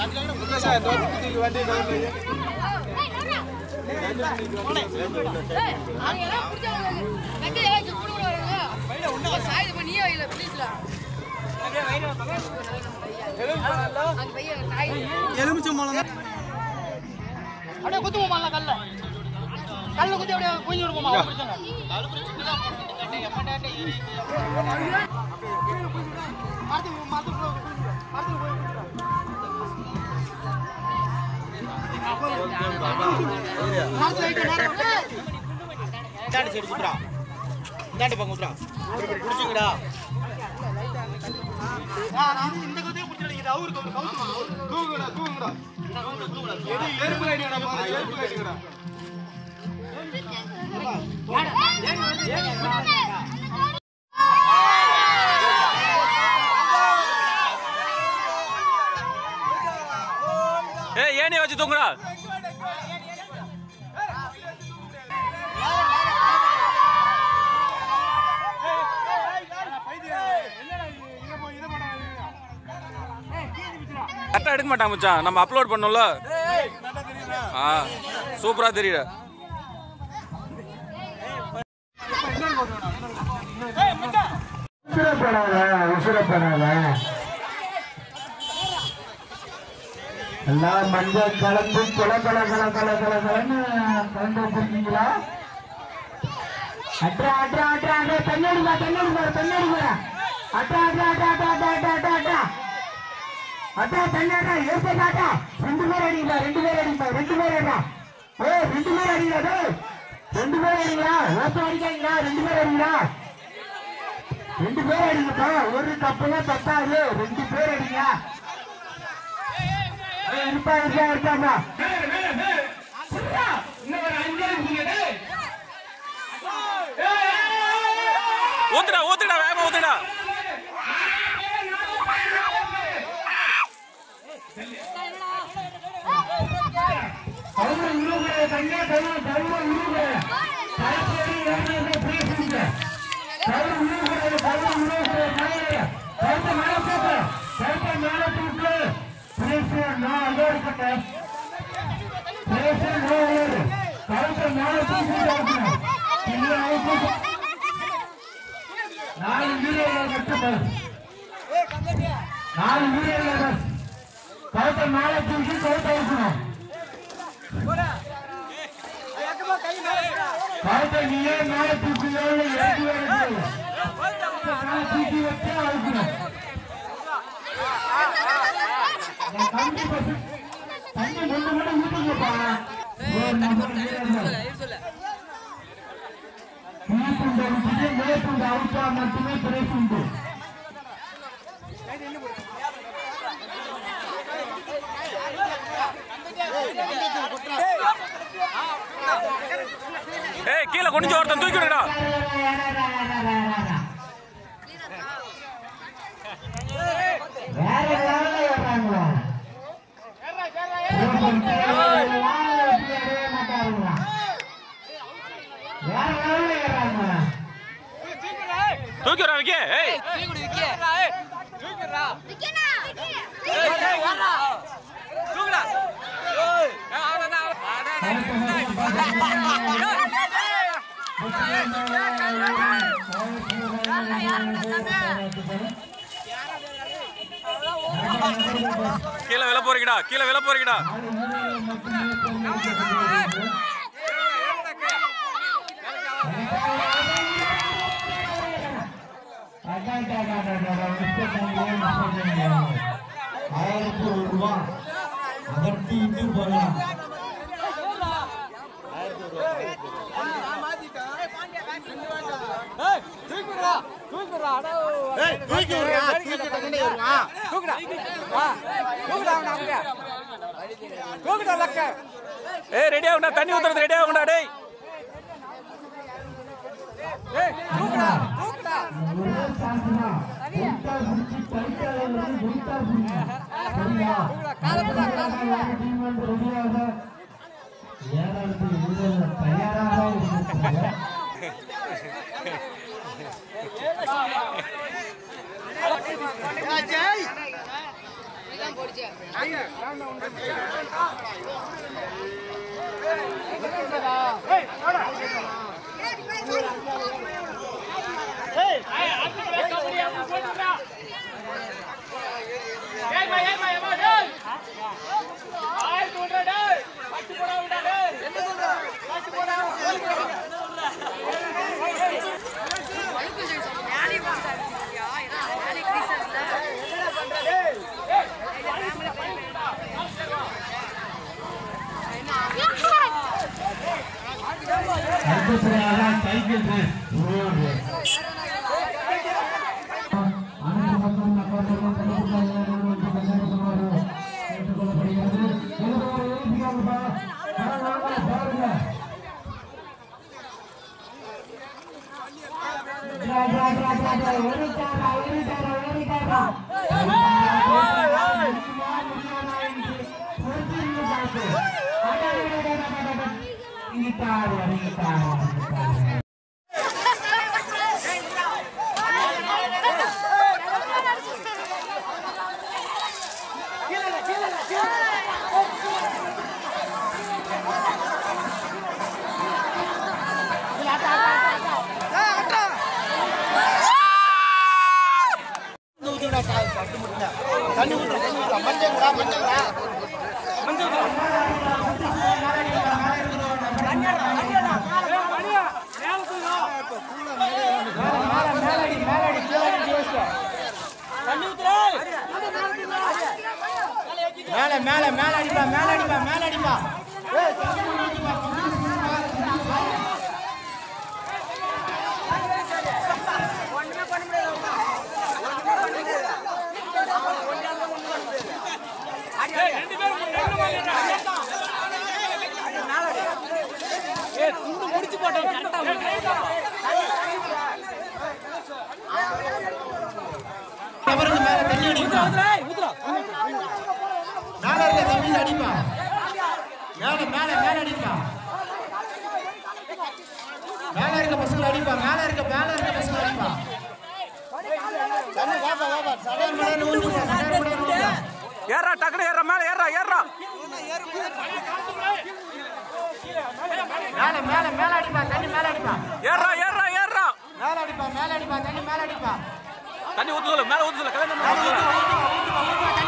அப்படியே குத்துவோமா கல்ல கல்ல குத்தி அப்படியே குஞ்சு விடுவோமா இந்தாண்டி சைடு சுத்துறா இந்தாண்டி பக்கம் ஊத்துறா பிடிச்சிங்கடா இந்த குத்தியே பிடிச்சிருக்கீங்க அவருக்கு ஒரு கவுத்துமா தூங்குடா தூங்குடா செருப்பு லைட்டுங்கடா பாரு செருப்பு லைட்டுங்கடா ஏய் ஏனி வச்சு தூங்குடா கரெக்டாக எடுக்க மாட்டாங்க மச்சான் நம்ம அப்லோட் பண்ணோம்ல ஆ சூப்பரா தெரியுற உசுரப்படாத உசுரப்படாத எல்லாம் மஞ்சள் கலந்து கொல கொல கொல கொல கொல கொலன்னு கலந்து வச்சிருக்கீங்களா அட்ரா அட்ரா அட்ரா அட்ரா தண்ணடிப்பா தண்ணடிப்பா தண்ணடிப்பா அட்ரா அட்ரா அட்ரா அட்ரா அட்ரா அட்ரா அட்ரா அட்ரா அட்ரா தண்ணாட்டா எடுத்து காட்டா ரெண்டு பேர் அடிங்களா ரெண்டு பேர் அடிப்பா ரெண்டு பேர் அடிடா ஏ ரெண்டு பேர் அடிங்களா டேய் ரெண்டு பேர் அடிங்களா ஓட்டம் அடிக்காங்களா ரெண்டு பேர் அடிங்களா ரெண்டு பேர் அடிங்கப்பா ஒரு கப்பெல்லாம் பத்தாது ரெண்டு பேர் அடிங்க ஏய், இருப்பா இருப்பா இருப்பாப்பா ஊத்துடா ஊத்துடா வேகமா ஊத்துடா அவங்க உருவுகிற தண்ணே தவிர தவிர உருவுகிற கரைச்சேரி இறங்கியதை பேசுங்க தவிர உருவுகிற தவிர உருவுகிற நாயே கருத்த மேல போட்டு கருத்த மேல போட்டு பேச நான் அதோ இருக்கட்டேன் பேச நான் ஏறு கருத்த மேல தூக்கி இருக்கணும் இல்லை அவங்க நாலு வீரர்கள் மட்டும் நாலு வீரர்கள் கருத்த மேல தூக்கி கருத்த இருக்கணும் கருத்தை நீயே மேல தூக்கியோ இல்லை இறக்கி வைக்கணும் மேல தூக்கி வச்சு அழுக்கணும் என் தம்பி பசு தண்ணி கொண்டு மட்டும் ஊட்டுங்கப்பா ஒரு நபர் வீரர்கள் கீழ்ப்புண்ட விட்டுட்டு மேற்குண்ட அவுட்டா மட்டுமே பிரைப்புண்டு ஏய் கீழே குனிஞ்சு ஒருத்தன் தூக்கி விடுடா வேற லெவல்ல ஏறாங்களா வேற லெவல்ல ஏறாங்களா தூக்கி விடுறா விக்கி ஏய் கீழே விழ போறீங்கடா கீழே விழ போறீங்கடா ஆயிரத்தி ஒரு ரூபா அதட்டிட்டு போகலாம் ஏய் தூக்கி விடுறா தூக்கி தண்ணி வருவா ஏய் ரெடி ஆகுடா தண்ணி ஊத்துறது ரெடி ஆகுடா டேய் ஒரே சான்ஸ் தான் குண்டா பிடிச்சி கைக்கால வந்து குண்டா பிடிச்சி சரியா டீம் வந்து ரெடியாக ஏழாவது வீரர்கள் தயாராக இருக்கிறார்கள் அடுத்தபடியாக சைக்கிள் ரேஸ் ரோடு அனைத்து மக்களும் மக்களும் கேட்டுக்கொள்ளப்படுகிறது இதுவரை எழுதியாங்கப்பா பாருங்க தண்ணி ஊத்துறா தண்ணி ஊத்துறா மஞ்சள்டா மஞ்சள்டா மேல மேல மேல அடிப்பா மேல அடிப்பா மேல அடிப்பா ஏய், தண்ணி ஊத்துப்பா, தண்ணி ஊத்துப்பா. அவருக்கு மேல தண்ணி அடிப்பா மேல இருக்க தண்ணி அடிப்பா மேல மேல மேல அடிப்பா மேல இருக்க பசங்க அடிப்பா மேல இருக்க மேல இருக்க பசங்க அடிப்பா தண்ணி வாப்பா வாப்பா சடையன் மலையில ஊத்துப்பா சடையன் மலையில ஊத்துப்பா ஏறா டக்குனு ஏறா மேல ஏறா ஏறா மேல மேல மேல அடிப்பா தண்ணி மேல அடிப்பா ஏறா ஏறா ஏறா மேல அடிப்பா மேல அடிப்பா தண்ணி மேல அடிப்பா தண்ணி ஊத்து சொல்லு மேல ஊத்து சொல்லு கல்யாணம் மேல ஊத்துப்பா ஊத்துப்பா ஊத்துப்பா ஊத்துப்பா